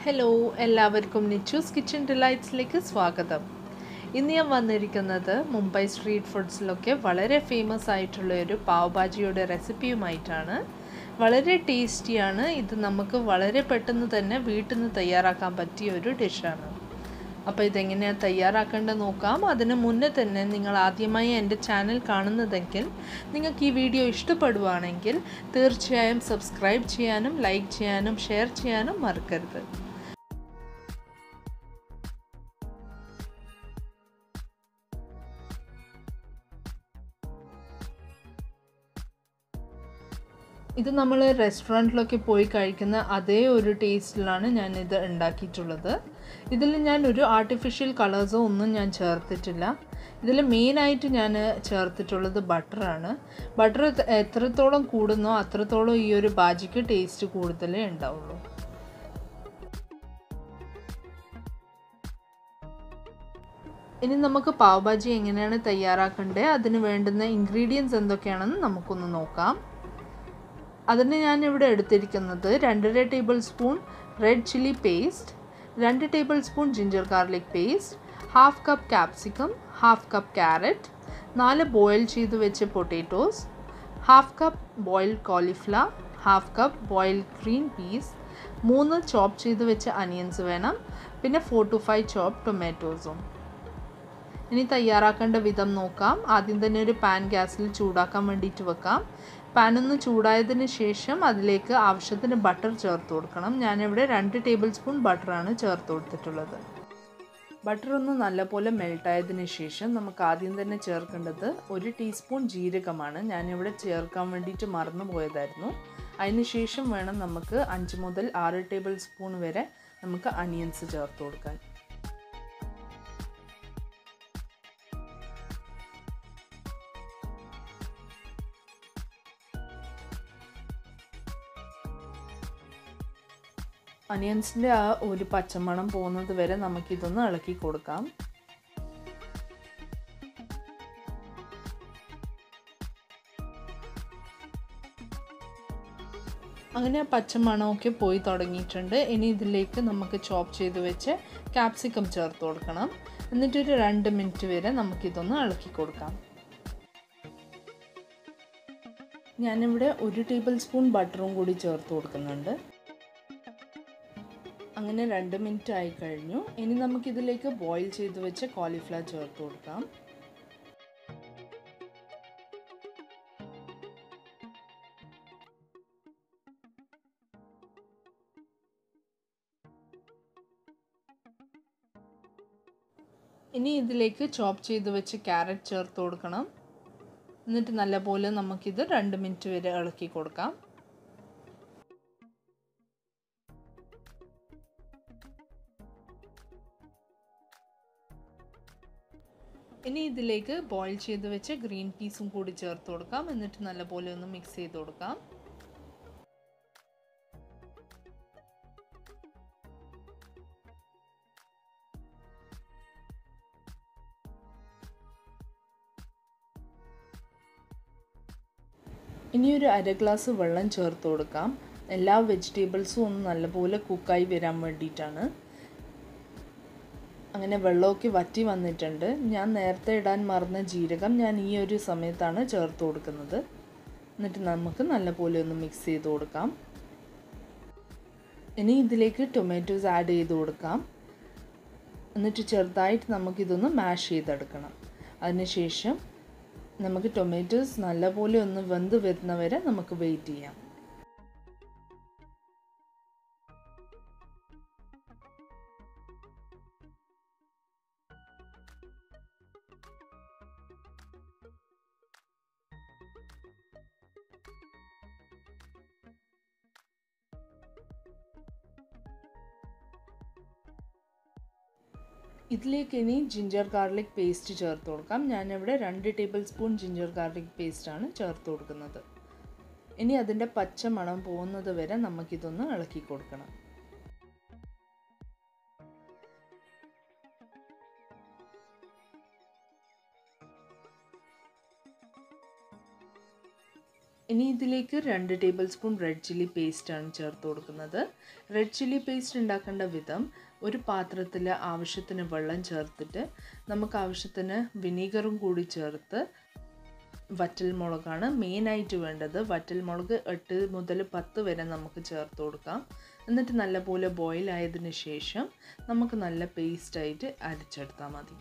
hello എല്ലാവർക്കും Nichu's kitchen ഡിലൈറ്റ്സിലേക്ക് സ്വാഗതം ഇന്ന് ഞാൻ വന്നിരിക്കുന്നത് മുംബൈ സ്ട്രീറ്റ് ഫുഡ്സിലൊക്കെ വളരെ ഫേമസ് ആയിട്ടുള്ള ഒരു പാവ് ഭാജിയുടെ റെസിപ്പിയുമായിട്ടാണ് വളരെ ടേസ്റ്റിയാണ് ഇത് നമുക്ക് വളരെ പെട്ടെന്ന് തന്നെ വീട്ടിൽ നിന്ന് തയ്യാറാക്കാൻ പറ്റിയ ഒരു ഡിഷാണ് അപ്പോൾ ഇതെങ്ങനെയാണ് തയ്യാറാക്കേണ്ടത് നോക്കാം അതിന് മുന്നേ തന്നെ നിങ്ങൾ ആദ്യമായി എൻ്റെ ചാനൽ കാണുന്നതെങ്കിൽ നിങ്ങൾക്ക് ഈ വീഡിയോ ഇഷ്ടപ്പെടുവാണെങ്കിൽ തീർച്ചയായും സബ്സ്ക്രൈബ് ചെയ്യാനും ലൈക്ക് ചെയ്യാനും ഷെയർ ചെയ്യാനും മറക്കരുത് ഇത് നമ്മൾ റെസ്റ്റോറൻറ്റിലൊക്കെ പോയി കഴിക്കുന്ന അതേ ഒരു ടേസ്റ്റിലാണ് ഞാൻ ഇത് ഉണ്ടാക്കിയിട്ടുള്ളത് ഇതിൽ ഞാൻ ഒരു ആർട്ടിഫിഷ്യൽ കളേഴ്സോ ഒന്നും ഞാൻ ചേർത്തിട്ടില്ല ഇതിൽ മെയിനായിട്ട് ഞാൻ ചേർത്തിട്ടുള്ളത് ബട്ടറാണ് ബട്ടർ എത്രത്തോളം കൂടുന്നോ അത്രത്തോളം ഈ ഒരു ബാജിക്ക് ടേസ്റ്റ് കൂടുതലേ ഉണ്ടാവുള്ളൂ ഇനി നമുക്ക് പാവ് ഭാജി എങ്ങനെയാണ് തയ്യാറാക്കേണ്ടത് അതിന് വേണ്ടുന്ന ഇൻഗ്രീഡിയൻസ് എന്തൊക്കെയാണെന്ന് നമുക്കൊന്ന് നോക്കാം അതിന് ഞാൻ ഇവിടെ എടുത്തിരിക്കുന്നത് രണ്ടര tablespoon red chilli paste രണ്ട് tablespoon ginger garlic paste half cup capsicum half cup carrot നാല് ബോയിൽ ചെയ്ത് വെച്ച potatoes half cup boiled cauliflower half cup boiled green peas മൂന്ന് ചോപ്പ് ചെയ്ത് വെച്ച അനിയൻസ് വേണം പിന്നെ ഫോർ ടു ഫൈവ് ചോപ്പ് ടൊമാറ്റോസും ഇനി തയ്യാറാക്കേണ്ട വിധം നോക്കാം ആദ്യം തന്നെ ഒരു പാൻ ഗ്യാസിൽ ചൂടാക്കാൻ വേണ്ടിയിട്ട് വെക്കാം പാൻ ഒന്ന് ചൂടായതിന് ശേഷം അതിലേക്ക് ആവശ്യത്തിന് ബട്ടർ ചേർത്ത് കൊടുക്കണം ഞാനിവിടെ രണ്ട് ടേബിൾ സ്പൂൺ ബട്ടറാണ് ചേർത്ത് കൊടുത്തിട്ടുള്ളത് ബട്ടർ ഒന്ന് നല്ലപോലെ മെൽട്ടായതിന് ശേഷം നമുക്ക് ആദ്യം തന്നെ ചേർക്കേണ്ടത് ഒരു ടീസ്പൂൺ ജീരകമാണ് ഞാനിവിടെ ചേർക്കാൻ വേണ്ടിയിട്ട് മറന്നു പോയതായിരുന്നു അതിന് ശേഷം വേണം നമുക്ക് അഞ്ച് മുതൽ ആറ് ടേബിൾ സ്പൂൺ വരെ നമുക്ക് അനിയൻസ് ചേർത്ത് കൊടുക്കാൻ അനിയൻസിൻ്റെ ആ ഒരു പച്ചമണം പോകുന്നത് വരെ നമുക്കിതൊന്ന് ഇളക്കി കൊടുക്കാം അങ്ങനെ പച്ചമണമൊക്കെ പോയി തുടങ്ങിയിട്ടുണ്ട് ഇനി ഇതിലേക്ക് നമുക്ക് ചോപ്പ് ചെയ്ത് വെച്ച് ക്യാപ്സിക്കം ചേർത്ത് കൊടുക്കണം എന്നിട്ടൊരു രണ്ട് മിനിറ്റ് വരെ നമുക്കിതൊന്ന് ഇളക്കി കൊടുക്കാം ഞാനിവിടെ ഒരു ടേബിൾ സ്പൂൺ ബട്ടറും കൂടി ചേർത്ത് കൊടുക്കുന്നുണ്ട് അങ്ങനെ രണ്ട് മിനിറ്റ് ആയി കഴിഞ്ഞു ഇനി നമുക്കിതിലേക്ക് ബോയിൽ ചെയ്ത് വെച്ച കോളിഫ്ലവർ ചേർത്ത് കൊടുക്കാം ഇനി ഇതിലേക്ക് ചോപ്പ് ചെയ്ത് വെച്ച് ക്യാരറ്റ് ചേർത്ത് കൊടുക്കണം എന്നിട്ട് നല്ലപോലെ നമുക്കിത് രണ്ട് മിനിറ്റ് വരെ ഇളക്കി കൊടുക്കാം ഇനി ഇതിലേക്ക് ബോയിൽ ചെയ്ത് വെച്ച് ഗ്രീൻ പീസും കൂടി ചേർത്ത് കൊടുക്കാം എന്നിട്ട് നല്ലപോലെ ഒന്ന് മിക്സ് ചെയ്ത് കൊടുക്കാം ഇനി ഒരു അര ഗ്ലാസ് വെള്ളം ചേർത്ത് കൊടുക്കാം എല്ലാ വെജിറ്റബിൾസും ഒന്ന് നല്ലപോലെ കുക്കായി വരാൻ വേണ്ടിയിട്ടാണ് അങ്ങനെ വെള്ളമൊക്കെ വറ്റി വന്നിട്ടുണ്ട് ഞാൻ നേരത്തെ ഇടാൻ മറന്ന ജീരകം ഞാൻ ഈ ഒരു സമയത്താണ് ചേർത്ത് കൊടുക്കുന്നത് എന്നിട്ട് നമുക്ക് നല്ലപോലെ ഒന്ന് മിക്സ് ചെയ്ത് കൊടുക്കാം ഇനി ഇതിലേക്ക് ടൊമാറ്റോസ് ആഡ് ചെയ്ത് കൊടുക്കാം എന്നിട്ട് ചെറുതായിട്ട് നമുക്കിതൊന്ന് മാഷ് ചെയ്തെടുക്കണം അതിനുശേഷം നമുക്ക് ടൊമാറ്റോസ് നല്ലപോലെ ഒന്ന് വെന്ത് വരുന്നവരെ നമുക്ക് വെയിറ്റ് ചെയ്യാം ഇതിലേക്ക് ഇനി ജിഞ്ചർ ഗാർലിക് പേസ്റ്റ് ചേർത്ത് കൊടുക്കാം ഞാനിവിടെ രണ്ട് ടേബിൾ സ്പൂൺ ജിഞ്ചർ ഗാർലിക് പേസ്റ്റാണ് ചേർത്ത് കൊടുക്കുന്നത് ഇനി അതിൻ്റെ പച്ച മണം പോകുന്നത് വരെ നമുക്കിതൊന്ന് ഇളക്കി കൊടുക്കണം ഇനി ഇതിലേക്ക് രണ്ട് ടേബിൾ സ്പൂൺ റെഡ് ചില്ലി പേസ്റ്റാണ് ചേർത്ത് കൊടുക്കുന്നത് റെഡ് ചില്ലി പേസ്റ്റ് ഉണ്ടാക്കേണ്ട വിധം ഒരു പാത്രത്തിൽ ആവശ്യത്തിന് വെള്ളം ചേർത്തിട്ട് നമുക്ക് ആവശ്യത്തിന് വിനീഗറും കൂടി ചേർത്ത് വറ്റൽ മുളകാണ് മെയിനായിട്ട് വേണ്ടത് വറ്റൽ മുളക് എട്ട് മുതൽ പത്ത് വരെ നമുക്ക് ചേർത്ത് കൊടുക്കാം എന്നിട്ട് നല്ലപോലെ ബോയിൽ ആയതിനു ശേഷം നമുക്ക് നല്ല പേസ്റ്റായിട്ട് അരച്ചെടുത്താൽ മതി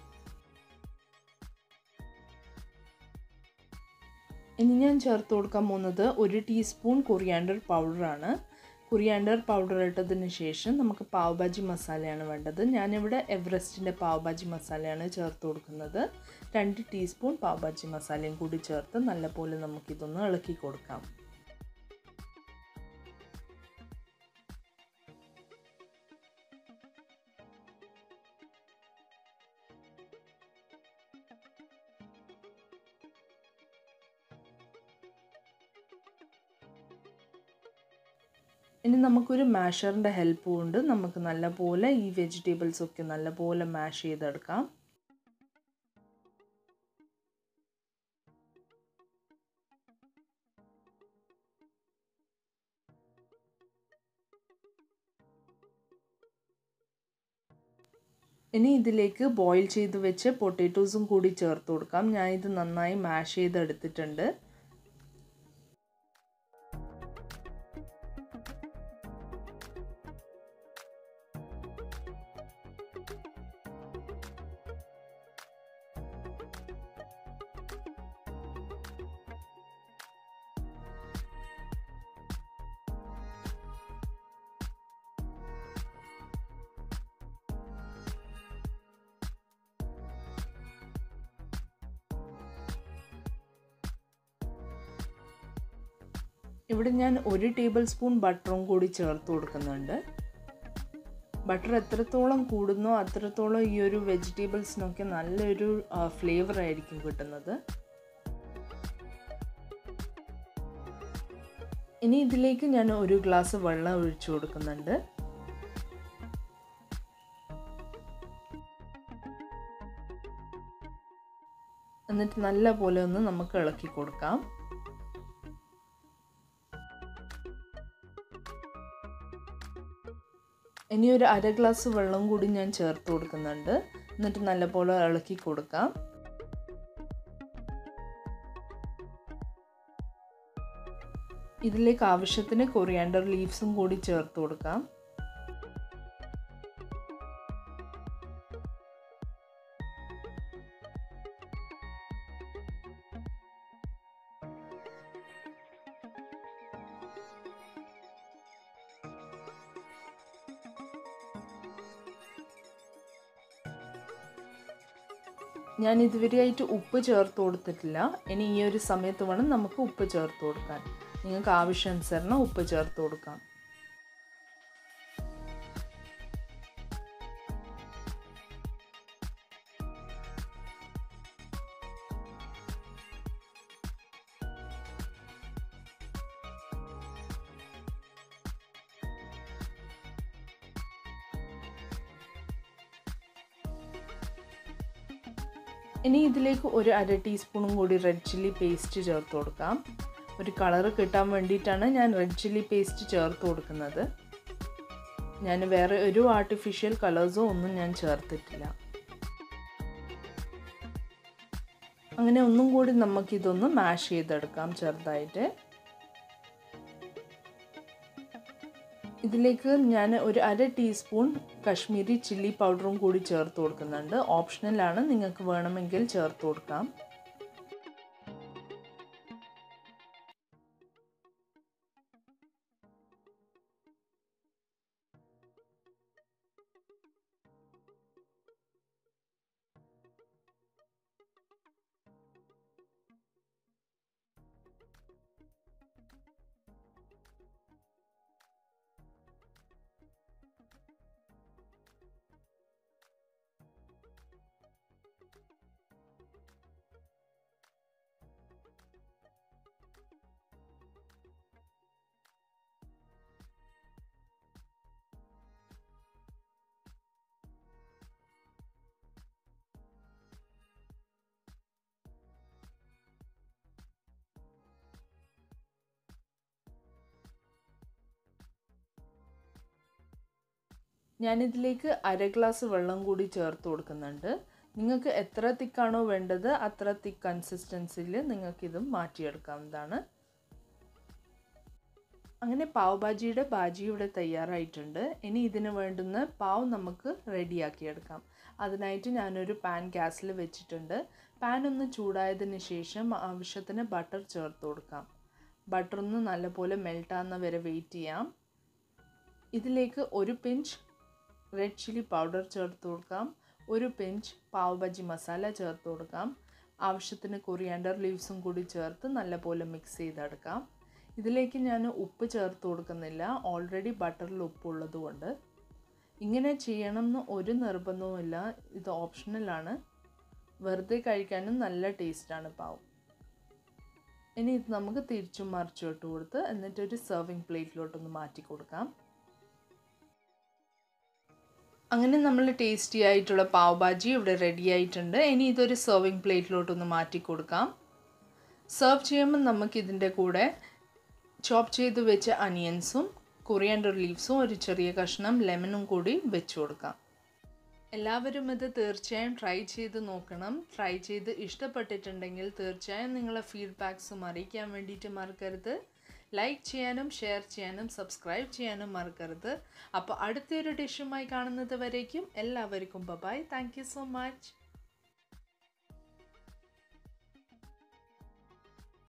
ഇനി ഞാൻ ചേർത്ത് കൊടുക്കാൻ പോകുന്നത് ഒരു ടീസ്പൂൺ കൊറിയാണ്ടർ പൗഡറാണ് കൊറിയാണ്ടർ പൗഡർ ഇട്ടതിന് ശേഷം നമുക്ക് പാവ് ഭാജി മസാലയാണ് വേണ്ടത് ഞാനിവിടെ എവറസ്റ്റിൻ്റെ പാവ് ഭാജി മസാലയാണ് ചേർത്ത് കൊടുക്കുന്നത് രണ്ട് ടീസ്പൂൺ പാവ് ഭാജി മസാലയും കൂടി ചേർത്ത് നല്ലപോലെ നമുക്കിതൊന്ന് ഇളക്കി കൊടുക്കാം ഇനി നമുക്കൊരു മാഷറിൻ്റെ ഹെൽപ്പ് കൊണ്ട് നമുക്ക് നല്ലപോലെ ഈ വെജിറ്റബിൾസ് ഒക്കെ നല്ലപോലെ മാഷ് ചെയ്തെടുക്കാം ഇനി ഇതിലേക്ക് ബോയിൽ ചെയ്ത് വെച്ച് പൊട്ടാറ്റോസും കൂടി ചേർത്ത് കൊടുക്കാം ഞാൻ ഇത് നന്നായി മാഷ് ചെയ്തെടുത്തിട്ടുണ്ട് ഇവിടെ ഞാൻ ഒരു ടേബിൾ സ്പൂൺ ബട്ടറും കൂടി ചേർത്ത് കൊടുക്കുന്നുണ്ട് ബട്ടർ എത്രത്തോളം കൂടുന്നോ അത്രത്തോളം ഈ ഒരു വെജിറ്റബിൾസിനൊക്കെ നല്ലൊരു ഫ്ലേവർ ആയിരിക്കും കിട്ടുന്നത് ഇനി ഇതിലേക്ക് ഞാൻ ഒരു ഗ്ലാസ് വെള്ളം ഒഴിച്ചു കൊടുക്കുന്നുണ്ട് എന്നിട്ട് നല്ല പോലെ ഒന്ന് നമുക്ക് ഇളക്കി കൊടുക്കാം ഇനി ഒരു അര ഗ്ലാസ് വെള്ളം കൂടി ഞാൻ ചേർത്ത് കൊടുക്കുന്നുണ്ട് എന്നിട്ട് നല്ലപോലെ ഇളക്കി കൊടുക്കാം ഇതിലേക്ക് ആവശ്യത്തിന് കൊറിയാണ്ടർ ലീവ്സും കൂടി ചേർത്ത് കൊടുക്കാം ഞാൻ ഇതുവരെയായിട്ട് ഉപ്പ് ചേർത്ത് കൊടുത്തിട്ടില്ല ഇനി ഈ ഒരു സമയത്ത് വേണം നമുക്ക് ഉപ്പ് ചേർത്ത് കൊടുക്കാൻ നിങ്ങൾക്ക് ആവശ്യാനുസരണം ഉപ്പ് ചേർത്ത് കൊടുക്കാം ഇനി ഇതിലേക്ക് ഒരു അര ടീസ്പൂണും കൂടി റെഡ് ചില്ലി പേസ്റ്റ് ചേർത്ത് കൊടുക്കാം ഒരു കളർ കിട്ടാൻ വേണ്ടിയിട്ടാണ് ഞാൻ റെഡ് ചില്ലി പേസ്റ്റ് ചേർത്ത് കൊടുക്കുന്നത് ഞാൻ വേറെ ഒരു ആർട്ടിഫിഷ്യൽ കളേഴ്സോ ഒന്നും ഞാൻ ചേർത്തിട്ടില്ല അങ്ങനെ ഒന്നും കൂടി നമുക്കിതൊന്ന് മാഷ് ചെയ്തെടുക്കാം ചെറുതായിട്ട് ഇതിലേക്ക് ഞാൻ ഒരു അര ടീസ്പൂൺ കശ്മീരി ചില്ലി പൗഡറും കൂടി ചേർത്ത് കൊടുക്കുന്നുണ്ട് ഓപ്ഷണലാണ് നിങ്ങൾക്ക് വേണമെങ്കിൽ ചേർത്ത് കൊടുക്കാം ഞാനിതിലേക്ക് അര ഗ്ലാസ് വെള്ളം കൂടി ചേർത്ത് കൊടുക്കുന്നുണ്ട് നിങ്ങൾക്ക് എത്ര തിക്കാണോ വേണ്ടത് അത്ര തിക്ക് കൺസിസ്റ്റൻസിയിൽ നിങ്ങൾക്കിതും മാറ്റിയെടുക്കാവുന്നതാണ് അങ്ങനെ പാവ് ഭാജിയുടെ ഭാജി ഇവിടെ തയ്യാറായിട്ടുണ്ട് ഇനി ഇതിന് വേണ്ടുന്ന പാവ് നമുക്ക് റെഡിയാക്കിയെടുക്കാം അതിനായിട്ട് ഞാനൊരു പാൻ ഗ്യാസിൽ വെച്ചിട്ടുണ്ട് പാൻ ഒന്ന് ചൂടായതിന് ശേഷം ആവശ്യത്തിന് ബട്ടർ ചേർത്ത് കൊടുക്കാം ബട്ടർ ഒന്ന് നല്ലപോലെ മെൽട്ടാകുന്ന വരെ വെയിറ്റ് ചെയ്യാം ഇതിലേക്ക് ഒരു പിഞ്ച് റെഡ് ചില്ലി പൗഡർ ചേർത്ത് കൊടുക്കാം ഒരു പിഞ്ച് പാവ് ബജി മസാല ചേർത്ത് കൊടുക്കാം ആവശ്യത്തിന് കൊറിയാണ്ടർ ലീവ്സും കൂടി ചേർത്ത് നല്ലപോലെ മിക്സ് ചെയ്തെടുക്കാം ഇതിലേക്ക് ഞാൻ ഉപ്പ് ചേർത്ത് കൊടുക്കുന്നില്ല ഓൾറെഡി ബട്ടറിൽ ഉപ്പുള്ളത് കൊണ്ട് ഇങ്ങനെ ചെയ്യണം എന്ന് ഒരു നിർബന്ധവുമില്ല ഇത് ഓപ്ഷണലാണ് വെറുതെ കഴിക്കാനും നല്ല ടേസ്റ്റാണ് പാവ് ഇനി ഇത് നമുക്ക് തിരിച്ചും മറിച്ചും ഇട്ട് കൊടുത്ത് എന്നിട്ടൊരു സെർവിങ് പ്ലേറ്റിലോട്ടൊന്ന് മാറ്റി കൊടുക്കാം അങ്ങനെ നമ്മൾ ടേസ്റ്റി ആയിട്ടുള്ള പാവ് ഭാജി ഇവിടെ റെഡി ആയിട്ടുണ്ട് ഇനി ഇതൊരു സെർവിങ് പ്ലേറ്റിലോട്ടൊന്ന് മാറ്റി കൊടുക്കാം സെർവ് ചെയ്യുമ്പോൾ നമുക്ക് ഇതിൻ്റെ കൂടെ ചോപ്പ് ചെയ്ത് വെച്ച അനിയൻസും കൊറിയാണ്ടർ ലീവ്സും ഒരു ചെറിയ കഷ്ണം ലെമണും കൂടി വെച്ച് കൊടുക്കാം എല്ലാവരും ഇത് തീർച്ചയായും ട്രൈ ചെയ്ത് നോക്കണം ട്രൈ ചെയ്ത് ഇഷ്ടപ്പെട്ടിട്ടുണ്ടെങ്കിൽ തീർച്ചയായും നിങ്ങളെ ഫീഡ്ബാക്സും അറിയിക്കാൻ വേണ്ടിയിട്ട് മറക്കരുത് ലൈക്ക് ചെയ്യാനും ഷെയർ ചെയ്യാനും സബ്സ്ക്രൈബ് ചെയ്യാനും മറക്കരുത് അപ്പോൾ അടുത്തൊരു ഡിഷുമായി കാണുന്നത് വരേക്കും എല്ലാവർക്കും bye bye thank you so much